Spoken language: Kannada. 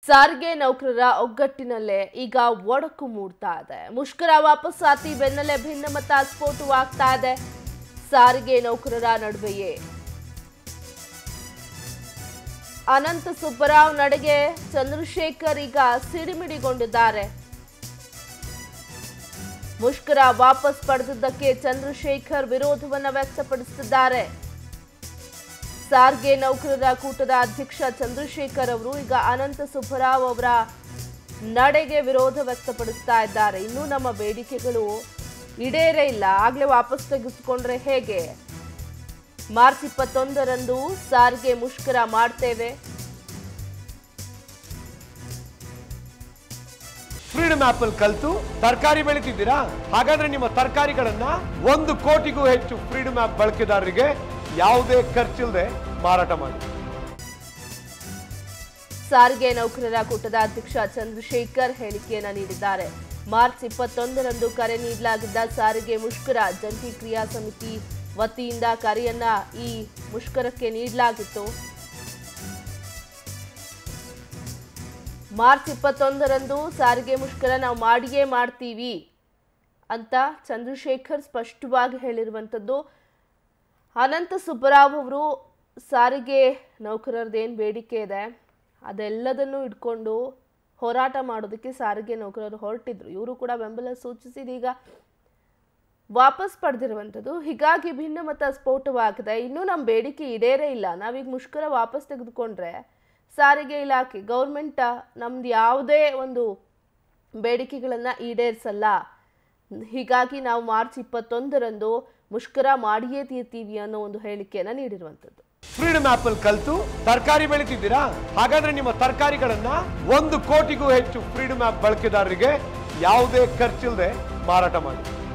ಸಾರಿಗೆ ನೌಕರರ ಒಗ್ಗಟ್ಟಿನಲ್ಲೇ ಈಗ ಒಡಕು ಮೂಡ್ತಾ ಇದೆ ಮುಷ್ಕರ ವಾಪಸ್ಸಾತಿ ಬೆನ್ನಲ್ಲೇ ಭಿನ್ನಮತ ಸ್ಫೋಟವಾಗ್ತಾ ಇದೆ ಸಾರಿಗೆ ನೌಕರರ ನಡುವೆಯೇ ಅನಂತ ಸುಬ್ಬರಾವ್ ನಡೆಗೆ ಚಂದ್ರಶೇಖರ್ ಈಗ ಸಿಡಿಮಿಡಿಗೊಂಡಿದ್ದಾರೆ ಮುಷ್ಕರ ವಾಪಸ್ ಪಡೆದಿದ್ದಕ್ಕೆ ಚಂದ್ರಶೇಖರ್ ವಿರೋಧವನ್ನ ವ್ಯಕ್ತಪಡಿಸುತ್ತಿದ್ದಾರೆ ಸಾರಿಗೆ ನೌಕರರ ಕೂಟದ ಅಧ್ಯಕ್ಷ ಚಂದ್ರಶೇಖರ್ ಅವರು ಈಗ ಅನಂತ ಸುಬ್ಬರಾವ್ ಅವರ ನಡೆಗೆ ವಿರೋಧ ವ್ಯಕ್ತಪಡಿಸ್ತಾ ಇದ್ದಾರೆ ಇನ್ನೂ ನಮ್ಮ ಬೇಡಿಕೆಗಳು ಈಡೇರೇ ಇಲ್ಲ ಆಗ್ಲೇ ವಾಪಸ್ ತೆಗೆದುಕೊಂಡ್ರೆ ಹೇಗೆ ಮಾರ್ಚ್ ಇಪ್ಪತ್ತೊಂದರಂದು ಸಾರಿಗೆ ಮುಷ್ಕರ ಮಾಡ್ತೇವೆ ಫ್ರೀಡಮ್ ಆಪ್ ಅಲ್ಲಿ ಕಲ್ತು ತರಕಾರಿ ಬೆಳಿತಿದ್ದೀರಾ ಹಾಗಾದ್ರೆ ನಿಮ್ಮ ತರಕಾರಿಗಳನ್ನ ಒಂದು ಕೋಟಿಗೂ ಹೆಚ್ಚು ಫ್ರೀಡಮ್ ಆಪ್ ಬಳಕೆದಾರರಿಗೆ ಯಾವುದೇ ಖರ್ಚಿಲ್ಲದೆ ಮಾರಾಟ ಮಾಡಿ ಸಾರಿಗೆ ನೌಕರರ ಕೂಟದ ಅಧ್ಯಕ್ಷ ಚಂದ್ರಶೇಖರ್ ಹೇಳಿಕೆಯನ್ನ ನೀಡಿದ್ದಾರೆ ಮಾರ್ಚ್ ಇಪ್ಪತ್ತೊಂದರಂದು ಕರೆ ನೀಡಲಾಗಿದ್ದ ಸಾರಿಗೆ ಮುಷ್ಕರ ಜಂಟಿ ಕ್ರಿಯಾ ಸಮಿತಿ ವತಿಯಿಂದ ಕರೆಯನ್ನ ಈ ಮುಷ್ಕರಕ್ಕೆ ನೀಡಲಾಗಿತ್ತು ಮಾರ್ಚ್ ಇಪ್ಪತ್ತೊಂದರಂದು ಸಾರಿಗೆ ಮುಷ್ಕರ ನಾವು ಮಾಡಿಯೇ ಮಾಡ್ತೀವಿ ಅಂತ ಚಂದ್ರಶೇಖರ್ ಸ್ಪಷ್ಟವಾಗಿ ಹೇಳಿರುವಂಥದ್ದು ಅನಂತ ಸುಬ್ಬರಾವ್ ಅವರು ಸಾರಿಗೆ ನೌಕರರದ್ದೇನು ಬೇಡಿಕೆ ಇದೆ ಅದೆಲ್ಲದನ್ನು ಇಟ್ಕೊಂಡು ಹೋರಾಟ ಮಾಡೋದಕ್ಕೆ ಸಾರಿಗೆ ನೌಕರರು ಹೊರಟಿದ್ರು ಇವರು ಕೂಡ ಬೆಂಬಲ ಸೂಚಿಸಿದೀಗ ವಾಪಸ್ ಪಡೆದಿರುವಂಥದ್ದು ಹೀಗಾಗಿ ಭಿನ್ನಮತ ಸ್ಫೋಟವಾಗಿದೆ ಇನ್ನೂ ನಮ್ಮ ಬೇಡಿಕೆ ಈಡೇರೇ ಇಲ್ಲ ನಾವೀಗ ಮುಷ್ಕರ ವಾಪಸ್ ತೆಗೆದುಕೊಂಡ್ರೆ ಸಾರಿಗೆ ಇಲಾಖೆ ಗೌರ್ಮೆಂಟ್ ನಮ್ದು ಯಾವುದೇ ಒಂದು ಬೇಡಿಕೆಗಳನ್ನು ಈಡೇರಿಸಲ್ಲ ಹೀಗಾಗಿ ನಾವು ಮಾರ್ಚ್ ಇಪ್ಪತ್ತೊಂದರಂದು ಮುಷ್ಕರ ಮಾಡಿಯೇ ತೀರ್ತೀವಿ ಅನ್ನೋ ಒಂದು ಹೇಳಿಕೆಯನ್ನು ನೀಡಿರುವಂಥದ್ದು ಫ್ರೀಡಮ್ ಆಪ್ ಅಲ್ಲಿ ಕಲ್ತು ತರಕಾರಿ ಬೆಳಿತಿದ್ದೀರಾ ಹಾಗಾದ್ರೆ ನಿಮ್ಮ ತರಕಾರಿಗಳನ್ನ ಒಂದು ಕೋಟಿಗೂ ಹೆಚ್ಚು ಫ್ರೀಡಮ್ ಆಪ್ ಬಳಕೆದಾರರಿಗೆ ಯಾವುದೇ ಖರ್ಚಿಲ್ಲದೆ ಮಾರಾಟ ಮಾಡಿ